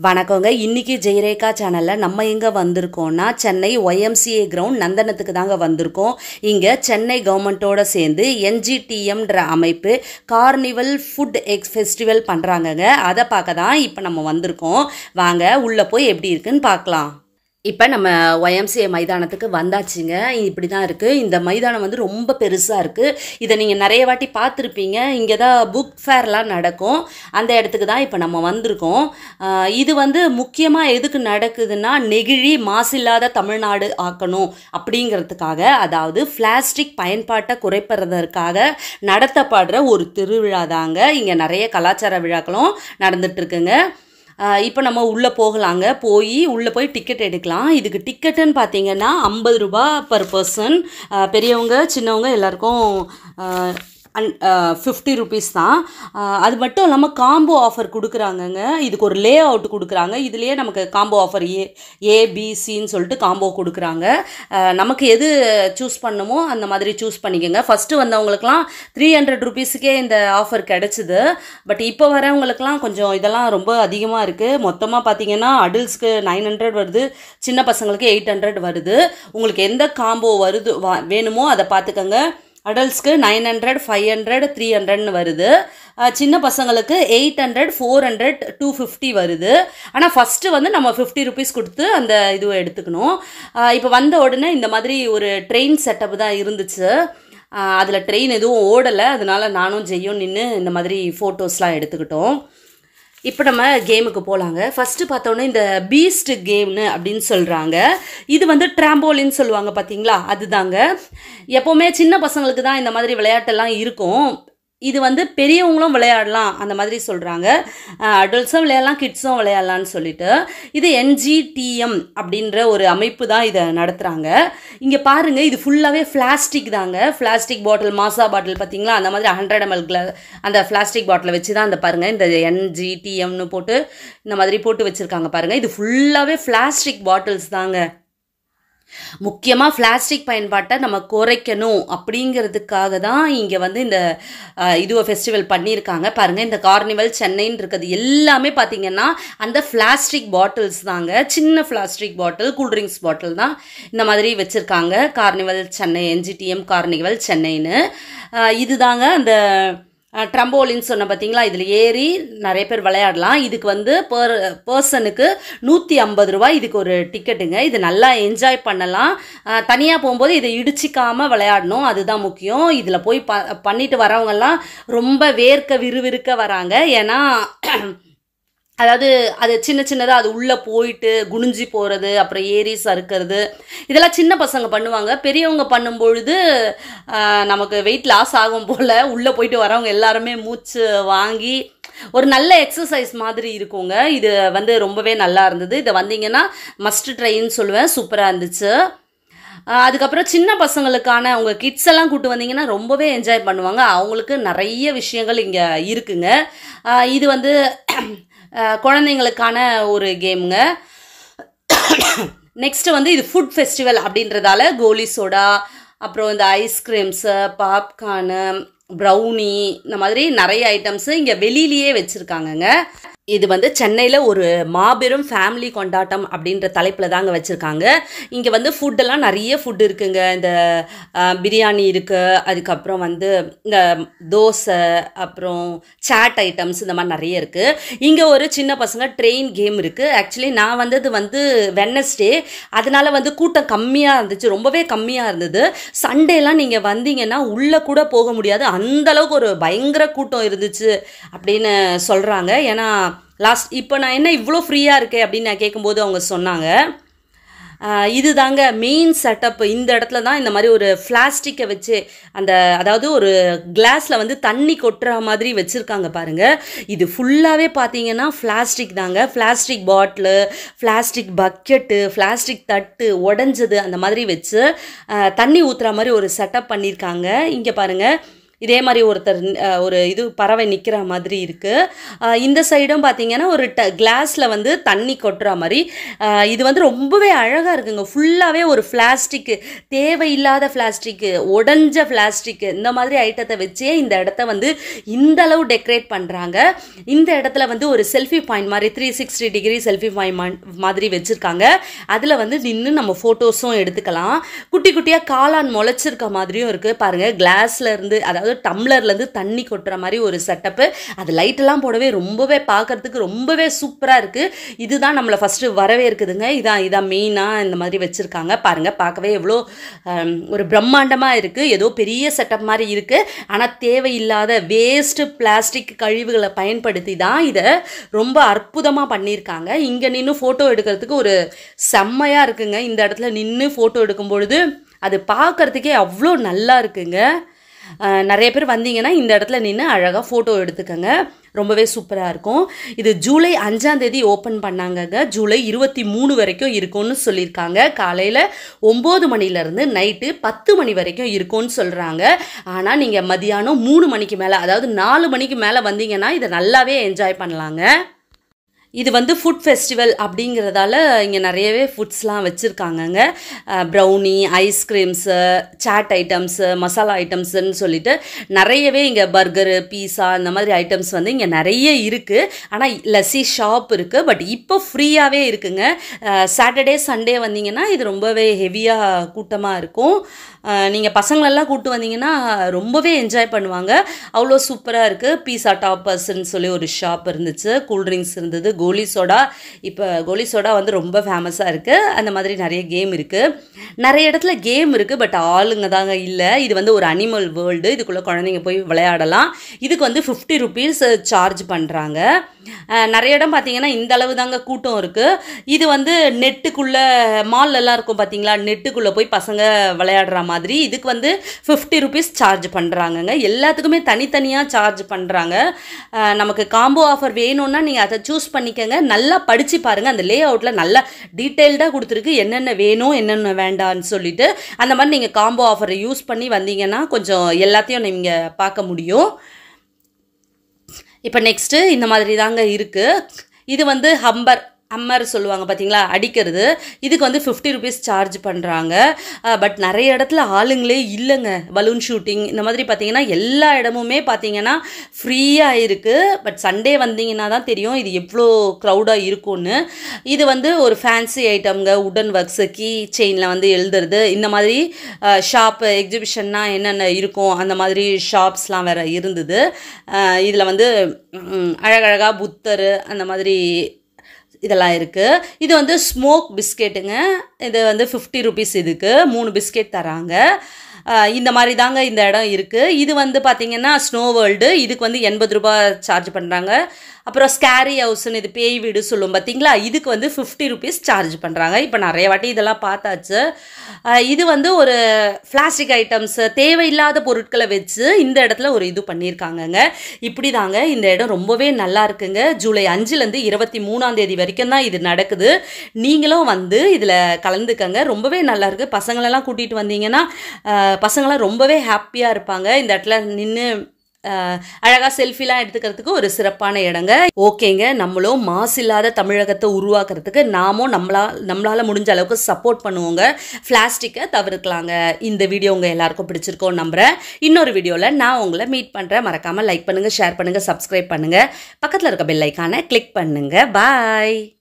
வணக்கங்க இன்னைக்கு ஜெயரேகா சேனலில் நம்ம எங்கே வந்திருக்கோம்னா சென்னை ஒய்எம்சிஏ கிரவுண்ட் நந்தனத்துக்கு தாங்க வந்திருக்கோம் இங்கே சென்னை கவர்மெண்ட்டோட சேர்ந்து என்ஜிடிஎம்ன்ற அமைப்பு கார்னிவல் ஃபுட் எக்ஸ் ஃபெஸ்டிவல் பண்ணுறாங்கங்க அதை பார்க்க தான் இப்போ நம்ம வந்திருக்கோம் வாங்க உள்ளே போய் எப்படி இருக்குன்னு பார்க்கலாம் இப்போ நம்ம ஒய்எம்சிஏ மைதானத்துக்கு வந்தாச்சுங்க இப்படி தான் இருக்குது இந்த மைதானம் வந்து ரொம்ப பெருசாக இருக்குது இதை நீங்கள் நிறைய வாட்டி பார்த்துருப்பீங்க இங்கே தான் புக் ஃபேர்லாம் நடக்கும் அந்த இடத்துக்கு தான் இப்போ நம்ம வந்திருக்கோம் ஆஹ் இது வந்து முக்கியமாக எதுக்கு நடக்குதுன்னா நெகிழி மாசில்லாத தமிழ்நாடு ஆக்கணும் அப்படிங்கிறதுக்காக அதாவது பிளாஸ்டிக் பயன்பாட்டை குறைப்பதற்காக நடத்தப்படுற ஒரு திருவிழா தாங்க இங்கே நிறைய கலாச்சார விழாக்களும் நடந்துட்டு இருக்குங்க இப்போ நம்ம உள்ளே போகலாங்க போய் உள்ளே போய் டிக்கெட் எடுக்கலாம் இதுக்கு டிக்கெட்டுன்னு பார்த்தீங்கன்னா ஐம்பது ரூபா பர் பர்சன் பெரியவங்க சின்னவங்க எல்லாருக்கும் அன் ஃபிஃப்டி ருபீஸ் தான் அஹ் அது மட்டும் இல்லாமல் காம்போ ஆஃபர் கொடுக்குறாங்கங்க இதுக்கு ஒரு லே அவுட் கொடுக்குறாங்க இதுலேயே நமக்கு காம்போ ஆஃபர் ஏ ஏபிசின்னு சொல்லிட்டு காம்போ கொடுக்குறாங்க அஹ் நமக்கு எது சூஸ் பண்ணுமோ அந்த மாதிரி சூஸ் பண்ணிக்கோங்க ஃபஸ்ட்டு வந்தவங்களுக்குலாம் த்ரீ ஹண்ட்ரட் ருபீஸுக்கே இந்த ஆஃபர் கிடச்சிது பட் இப்போ வரவங்களுக்குலாம் கொஞ்சம் இதெல்லாம் ரொம்ப அதிகமாக இருக்குது மொத்தமாக பார்த்தீங்கன்னா அடல்ட்ஸ்க்கு நைன் ஹண்ட்ரட் வருது சின்ன பசங்களுக்கு எயிட் ஹண்ட்ரட் வருது உங்களுக்கு எந்த காம்போ வருது வா- வேணுமோ அதை பார்த்துக்கோங்க அடல்ட்ஸ்க்கு nine hundred five hundred three ஹண்ட்ரட்னு வருது அஹ் சின்ன பசங்களுக்கு eight hundred four hundred two fifty வருது ஆனால் ஃபஸ்ட்டு வந்து நம்ம ஃபிஃப்டி ருபீஸ் கொடுத்து அந்த இதுவை எடுத்துக்கணும் இப்போ வந்த உடனே இந்த மாதிரி ஒரு ட்ரெயின் செட்டப் தான் இருந்துச்சு அதில் ட்ரெயின் எதுவும் ஓடலை அதனால நானும் ஜெய்யும் நின்று இந்த மாதிரி ஃபோட்டோஸ்லாம் எடுத்துக்கிட்டோம் இப்போ நம்ம கேமுக்கு போகலாங்க ஃபஸ்ட்டு பார்த்தோன்னே இந்த பீஸ்ட் கேம்னு அப்படின்னு சொல்கிறாங்க இது வந்து ட்ராம்போலின்னு சொல்லுவாங்க பார்த்தீங்களா அதுதாங்க எப்போவுமே சின்ன பசங்களுக்கு தான் இந்த மாதிரி விளையாட்டெல்லாம் இருக்கும் இது வந்து பெரியவங்களும் விளையாடலாம் அந்த மாதிரி சொல்கிறாங்க அடல்ட்ஸும் விளையாடலாம் கிட்ஸும் விளையாடலாம்னு சொல்லிட்டு இது என்ஜிடிஎம் அப்படின்ற ஒரு அமைப்பு தான் இதை நடத்துகிறாங்க இங்கே பாருங்கள் இது ஃபுல்லாகவே பிளாஸ்டிக் தாங்க பிளாஸ்டிக் பாட்டில் மாசா பாட்டில் பார்த்தீங்களா அந்த மாதிரி ஹண்ட்ரட் எம்எல் கிளா அந்த பிளாஸ்டிக் பாட்டிலை வச்சு தான் அந்த பாருங்கள் இந்த என்ஜிடிஎம்னு போட்டு இந்த மாதிரி போட்டு வச்சுருக்காங்க பாருங்கள் இது ஃபுல்லாகவே பிளாஸ்டிக் பாட்டில்ஸ் தாங்க முக்கியமாக பிளாஸ்டிக் பயன்பாட்டை நம்ம குறைக்கணும் அப்படிங்கிறதுக்காக தான் இங்கே வந்து இந்த அஹ், இதுவை ஃபெஸ்டிவல் பண்ணியிருக்காங்க பாருங்கள் இந்த கார்னிவல் சென்னைன்னு இருக்கிறது எல்லாமே பார்த்தீங்கன்னா அந்த பிளாஸ்டிக் பாட்டில்ஸ் தாங்க சின்ன பிளாஸ்டிக் பாட்டில் கூல்ட்ரிங்க்ஸ் பாட்டில் தான் இந்த மாதிரி வச்சுருக்காங்க கார்னிவல் சென்னை என்ஜிடிஎம் கார்னிவல் சென்னைன்னு அஹ், இதுதாங்க அந்த ட்ரம்போலின்னு சொன்ன பார்த்தீங்களா இதில் ஏறி நிறைய பேர் விளையாடலாம் இதுக்கு வந்து பர் பர்சனுக்கு நூற்றி ஐம்பது ரூபாய் இதுக்கு ஒரு டிக்கெட்டுங்க இது நல்லா என்ஜாய் பண்ணலாம் தனியாக போகும்போது இதை இடிச்சிக்காம விளையாடணும் அதுதான் முக்கியம் இதில் போய் ப பண்ணிட்டு வரவங்கெல்லாம் ரொம்ப வேர்க்க விறுவிறுக்க வராங்க ஏன்னா அதாவது அது சின்ன சின்னதாக அது உள்ளே போயிட்டு குனிஞ்சி போகிறது அப்புறம் ஏறி சறுக்கிறது இதெல்லாம் சின்ன பசங்க பண்ணுவாங்க பெரியவங்க பண்ணும்பொழுது ஆஹ், நமக்கு வெயிட் லாஸ் ஆகும் போல் உள்ளே போயிட்டு வரவங்க எல்லாருமே மூச்சு வாங்கி ஒரு நல்ல எக்ஸசைஸ் மாதிரி இருக்குங்க இது வந்து ரொம்பவே நல்லா இருந்தது இதை வந்தீங்கன்னா மஸ்ட் ட்ரைன்னு சொல்லுவேன் சூப்பராக இருந்துச்சு ஆஹ் அதுக்கப்புறம் சின்ன பசங்களுக்கான உங்கள் கிட்ஸ் எல்லாம் கூட்டு வந்தீங்கன்னா ரொம்பவே என்ஜாய் பண்ணுவாங்க அவங்களுக்கு நிறைய விஷயங்கள் இங்கே இருக்குங்க ஆஹ் இது வந்து ஆஹ் குழந்தைங்களுக்கான ஒரு கேமுங்க நெக்ஸ்ட்டு வந்து இது ஃபுட் ஃபெஸ்டிவல் அப்படின்றதால கோலி சோடா அப்புறம் இந்த ஐஸ்கிரீம்ஸு பாப்கார்னு ப்ரௌனி இந்த மாதிரி நிறைய ஐட்டம்ஸு இங்கே வெளியிலேயே வச்சுருக்காங்கங்க இது வந்து சென்னையில் ஒரு மாபெரும் ஃபேமிலி கொண்டாட்டம் அப்படின்ற தலைப்பில் தாங்க வச்சுருக்காங்க இங்கே வந்து ஃபுட்டெல்லாம் நிறைய ஃபுட் இருக்குங்க இந்த அஹ், பிரியாணி இருக்குது அதுக்கப்புறம் வந்து இந்த தோசை அப்புறம் சாட் ஐட்டம்ஸ் இந்த மாதிரி நிறைய இருக்குது இங்கே ஒரு சின்ன பசங்க ட்ரெயின் கேம் இருக்குது ஆக்சுவலி நான் வந்தது வந்து வெனஸ்டே அதனால வந்து கூட்டம் கம்மியாக இருந்துச்சு ரொம்பவே கம்மியாக இருந்தது சண்டேலாம் நீங்கள் வந்தீங்கன்னா உள்ளே கூட போக முடியாது அந்த அளவுக்கு ஒரு பயங்கர கூட்டம் இருந்துச்சு அப்படின்னு சொல்கிறாங்க ஏன்னா லாஸ்ட் இப்போ நான் என்ன இவ்வளோ ஃப்ரீயாக இருக்கே அப்படின்னு நான் கேட்கும்போது அவங்க சொன்னாங்க ஆஹ் இதுதாங்க மெயின் செட்டப் இந்த இடத்துல தான் இந்த மாதிரி ஒரு பிளாஸ்டிக்கை வச்சு அந்த அதாவது ஒரு கிளாஸில் வந்து தண்ணி கொட்டுற மாதிரி வச்சுருக்காங்க பாருங்க இது ஃபுல்லாகவே பார்த்தீங்கன்னா பிளாஸ்டிக் தாங்க plastic bottle plastic bucket plastic தட்டு உடஞ்சது அந்த மாதிரி வச்சு ஆஹ் தண்ணி ஊற்றுற மாதிரி ஒரு செட்டப் பண்ணியிருக்காங்க இங்கே பாருங்க இதே மாதிரி ஒருத்தர் அஹ், ஒரு இது பறவை நிற்கிற மாதிரி இருக்குது இந்த சைடும் பார்த்தீங்கன்னா ஒரு ட கிளாஸில் வந்து தண்ணி கொட்டுற மாதிரி அஹ், இது வந்து ரொம்பவே அழகாக இருக்குங்க ஃபுல்லாகவே ஒரு பிளாஸ்டிக்கு தேவையில்லாத பிளாஸ்டிக்கு உடஞ்ச பிளாஸ்டிக்கு இந்த மாதிரி ஐட்டத்தை வச்சே இந்த இடத்த வந்து இந்த அளவு டெக்கரேட் பண்ணுறாங்க இந்த இடத்துல வந்து ஒரு செல்ஃபி பாயிண்ட் மாதிரி three sixty degree selfie point மாதிரி வச்சுருக்காங்க அதில் வந்து நின்று நம்ம ஃபோட்டோஸும் எடுத்துக்கலாம் குட்டி குட்டியாக காளான் முளைச்சிருக்க மாதிரியும் இருக்குது பாருங்கள் கிளாஸ்ல இருந்து அதாவது டம்ளர்லேருந்து தண்ணி கொட்டுற மாதிரி ஒரு செட்டப்பு அது லைட்டெல்லாம் போடவே ரொம்பவே பார்க்கறதுக்கு ரொம்பவே சூப்பராக இருக்குது இதுதான் நம்மளை ஃபஸ்ட்டு வரவேற்குதுங்க இதான் இதான் மெயினாக இந்த மாதிரி வச்சுருக்காங்க பாருங்கள் பார்க்கவே எவ்வளோ ஹம், ஒரு பிரம்மாண்டமாக இருக்குது ஏதோ பெரிய செட்டப் மாதிரி இருக்குது ஆனால் தேவையில்லாத வேஸ்ட்டு பிளாஸ்டிக் கழிவுகளை பயன்படுத்தி தான் இதை ரொம்ப அற்புதமாக பண்ணியிருக்காங்க இங்கே நின்று ஃபோட்டோ எடுக்கிறதுக்கு ஒரு செம்மையாக இருக்குங்க இந்த இடத்துல நின்று ஃபோட்டோ எடுக்கும் பொழுது அது பார்க்கறதுக்கே அவ்வளோ நல்லா இருக்குங்க அஹ் நிறைய பேர் வந்தீங்கன்னா இந்த இடத்துல நின்று அழகாக ஃபோட்டோ எடுத்துக்கங்க ரொம்பவே சூப்பராக இருக்கும் இது ஜூலை அஞ்சாம் தேதி ஓப்பன் பண்ணாங்கங்க ஜூலை இருபத்தி மூணு வரைக்கும் இருக்கும்னு சொல்லியிருக்காங்க காலையில் ஒம்பது மணிலேருந்து நைட்டு பத்து மணி வரைக்கும் இருக்கும்னு சொல்கிறாங்க ஆனால் நீங்கள் மதியானம் மூணு மணிக்கு மேலே அதாவது நாலு மணிக்கு மேலே வந்தீங்கன்னா இதை நல்லாவே என்ஜாய் பண்ணலாங்க இது வந்து ஃபுட் ஃபெஸ்டிவல் அப்படிங்கிறதால இங்கே நிறையவே ஃபுட்ஸ்லாம் வச்சுருக்காங்கங்க brownie ice creams chaat items masala ஐட்டம்ஸுன்னு சொல்லிட்டு நிறையவே இங்கே பர்கரு பீஸா இந்த மாதிரி ஐட்டம்ஸ் வந்து இங்கே நிறைய இருக்குது ஆனால் லஸ்ஸி ஷாப் இருக்குது பட் இப்போ ஃப்ரீயாகவே இருக்குங்க சாட்டர்டே சண்டே வந்தீங்கன்னா இது ரொம்பவே ஹெவியாக கூட்டமாக இருக்கும் நீங்கள் பசங்களெல்லாம் கூப்பிட்டு வந்தீங்கன்னா ரொம்பவே என்ஜாய் பண்ணுவாங்க அவ்வளோ சூப்பராக இருக்குது பீஸா டாப்பர்ஸ்ன்னு சொல்லி ஒரு ஷாப் இருந்துச்சு கூல்ட்ரிங்க்ஸ் இருந்தது கோலி சோடா இப்போ கோலி சோடா வந்து ரொம்ப ஃபேமஸாக இருக்குது அந்த மாதிரி நிறைய கேம் இருக்குது நிறைய இடத்துல கேம் இருக்குது பட் ஆளுங்க தாங்க இல்லை இது வந்து ஒரு அனிமல் வேர்ல்டு இதுக்குள்ளே குழந்தைங்க போய் விளையாடலாம் இதுக்கு வந்து ஃபிஃப்டி ருபீஸ் சார்ஜ் பண்ணுறாங்க நிறைய இடம் பார்த்தீங்கன்னா இந்த அளவு தாங்க கூட்டம் இருக்குது இது வந்து நெட்டுக்குள்ளே மால்லெல்லாம் இருக்கும் பார்த்தீங்களா நெட்டுக்குள்ளே போய் பசங்க விளையாடுற மாதிரி இதுக்கு வந்து ஃபிஃப்டி ருபீஸ் சார்ஜ் பண்ணுறாங்கங்க எல்லாத்துக்குமே தனித்தனியாக சார்ஜ் பண்ணுறாங்க நமக்கு காம்போ ஆஃபர் வேணும்னா நீங்கள் அதை சூஸ் பண்ணிக்கங்க நல்லா படித்து பாருங்கள் அந்த லே அவுட்டில் நல்லா டீட்டெயில்டாக கொடுத்துருக்கு என்னென்ன வேணும் என்னென்ன வேண்டான்னு சொல்லிட்டு அந்த மாதிரி நீங்கள் காம்போ ஆஃபரை யூஸ் பண்ணி வந்தீங்கன்னா கொஞ்சம் எல்லாத்தையும் நீங்கள் பார்க்க முடியும் இப்போ நெக்ஸ்ட்டு இந்த மாதிரி தாங்க இருக்குது இது வந்து ஹம்பர் ஹம்மர் சொல்லுவாங்க பார்த்தீங்களா அடிக்கிறது இதுக்கு வந்து ஃபிஃப்டி ருபீஸ் சார்ஜ் பண்ணுறாங்க பட் நிறைய இடத்துல ஆளுங்களே இல்லைங்க பலூன் ஷூட்டிங் இந்த மாதிரி பார்த்தீங்கன்னா எல்லா இடமுமே பார்த்தீங்கன்னா ஃப்ரீயாக இருக்குது பட் சண்டே வந்தீங்கன்னா தான் தெரியும் இது எவ்வளோ க்ரௌடாக இருக்கும்னு இது வந்து ஒரு ஃபேன்சி ஐட்டம்ங்க உடன் ஒர்க்ஸு கீ செயினில் வந்து எழுதுறது இந்த மாதிரி ஷாப்பு எக்ஸிபிஷன்னா என்னென்ன இருக்கும் அந்த மாதிரி ஷாப்ஸ்லாம் வேறு இருந்தது இதில் வந்து ம், அழகழகா புத்தர் அந்த மாதிரி இதெல்லாம் இருக்குது இது வந்து ஸ்மோக் பிஸ்கெட்டுங்க இது வந்து ஃபிஃப்டி ருபீஸ் இதுக்கு மூணு பிஸ்கெட் தராங்க அஹ் இந்த மாதிரி தாங்க இந்த இடம் இருக்குது இது வந்து பார்த்திங்கன்னா ஸ்னோ வேர்ல்டு இதுக்கு வந்து எண்பது ரூபாய் சார்ஜ் பண்ணுறாங்க அப்புறம் ஸ்கேரி ஹவுஸ்னு இது பேய் வீடு சொல்லுவோம் பார்த்தீங்களா இதுக்கு வந்து ஃபிஃப்டி ருபீஸ் சார்ஜ் பண்ணுறாங்க இப்போ நிறைய வாட்டி இதெல்லாம் பார்த்தாச்சு அஹ் இது வந்து ஒரு பிளாஸ்டிக் ஐட்டம்ஸ் தேவையில்லாத பொருட்களை வச்சு இந்த இடத்துல ஒரு இது பண்ணியிருக்காங்கங்க இப்படி தாங்க இந்த இடம் ரொம்பவே நல்லா இருக்குங்க ஜூலை அஞ்சுலேருந்து இருபத்தி மூணாம் தேதி வரைக்கும் தான் இது நடக்குது நீங்களும் வந்து இதில் கலந்துக்கங்க ரொம்பவே நல்லா இருக்கு பசங்களெல்லாம் கூட்டிகிட்டு வந்தீங்கன்னா அஹ் பசங்களாம் ரொம்பவே ஹாப்பியாக இருப்பாங்க இந்த இடத்துல நின்று அழகாக செல்ஃபிலாம் எடுத்துக்கிறதுக்கு ஒரு சிறப்பான இடங்க ஓகேங்க நம்மளும் மாசு இல்லாத தமிழகத்தை உருவாக்குறதுக்கு நாமும் நம்மளா நம்மளால் முடிஞ்ச அளவுக்கு சப்போர்ட் பண்ணுவோங்க பிளாஸ்டிக்கை தவிர்க்கலாங்க இந்த வீடியோ உங்கள் எல்லாருக்கும் பிடிச்சிருக்கோம் நம்புகிறேன் இன்னொரு வீடியோவில் நான் உங்களை மீட் பண்ணுறேன் மறக்காமல் லைக் பண்ணுங்கள் ஷேர் பண்ணுங்கள் சப்ஸ்கிரைப் பண்ணுங்கள் பக்கத்தில் இருக்க பெல் ஐக்கானை கிளிக் பண்ணுங்கள் பாய்